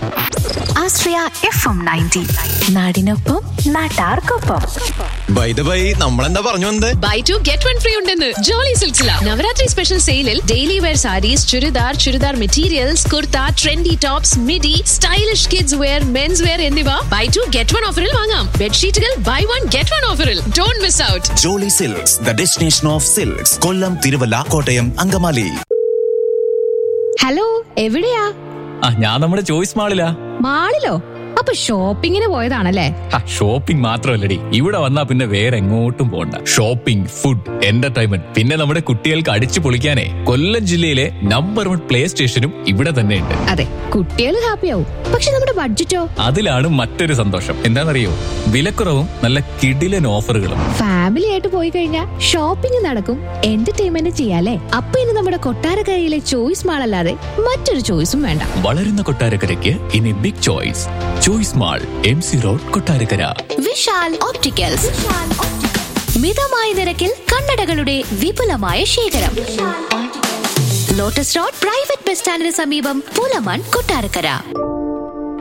ആശ്രയ F M ninety നാടിനൊപ്പം നാട്ടാർക്കൊപ്പം by the by നമ്മളെന്താ പറഞ്ഞു വന്നത് buy two get one free ഉണ്ടെന്ന് ജോളി സിൽസില നവരാത്രി സ്പെഷ്യൽ സെയിലിൽ daily wear sarees churidar churidar materials kurta trendy tops midi stylish kids wear men's wear എന്നിവ ബൈ ടു ഗെറ്റ് വൺ ഓഫറിൽ വാങ്ങാം ബെഡ്ഷീറ്റുകൾ ബൈ വൺ ഗെറ്റ് വൺ ഓഫറിൽ don't miss out Jolly Silks the destination of silks Kollam Thiruvalla Kottayam Angamaly hello എവിടെയാ ആ ഞാൻ നമ്മുടെ ചോയ്സ് മാളിലാ മാളിലോ അപ്പൊ ഷോപ്പിങ്ങിന് പോയതാണല്ലേ ഷോപ്പിംഗ് മാത്രമല്ലടി ഇവിടെ വന്നാ പിന്നെ വേറെ എങ്ങോട്ടും പോണ്ട ഷോപ്പിംഗ് ഫുഡ് എന്റർടൈൻമെന്റ് പിന്നെ നമ്മുടെ കുട്ടികൾക്ക് അടിച്ചു പൊളിക്കാനേ കൊല്ലം ജില്ലയിലെ നമ്പർ വൺ പ്ലേ സ്റ്റേഷനും ഇവിടെ തന്നെ ഉണ്ട് അതെ കുട്ടികൾ ഹാപ്പിയാവും പക്ഷെ നമ്മുടെ ബഡ്ജറ്റോ അതിലാണ് മറ്റൊരു സന്തോഷം എന്താണെന്നറിയോ വിലക്കുറവും നല്ല കിടിലൻ ഓഫറുകളും ഫാമിലി ആയിട്ട് പോയി കഴിഞ്ഞാൽ ഷോപ്പിംഗ് നടക്കും എന്റർടൈൻമെന്റ് ചെയ്യാലേ അപ്പൊ ഇനി നമ്മുടെ കൊട്ടാരക്കരയിലെ ചോയ്സ് മാൾ അല്ലാതെ മറ്റൊരു ചോയ്സും വേണ്ട വളരുന്ന കൊട്ടാരക്കരയ്ക്ക് ഇനി big choice choice mall M C road Kottarakkara Vishal opticals മിതമായ നിരക്കിൽ കണ്ണടകളുടെ വിപുലമായ ശേഖരം ലോട്ടസ് റോഡ് പ്രൈവറ്റ് ബസ് സ്റ്റാൻഡിന് സമീപം പൂലമാൻ കൊട്ടാരക്കര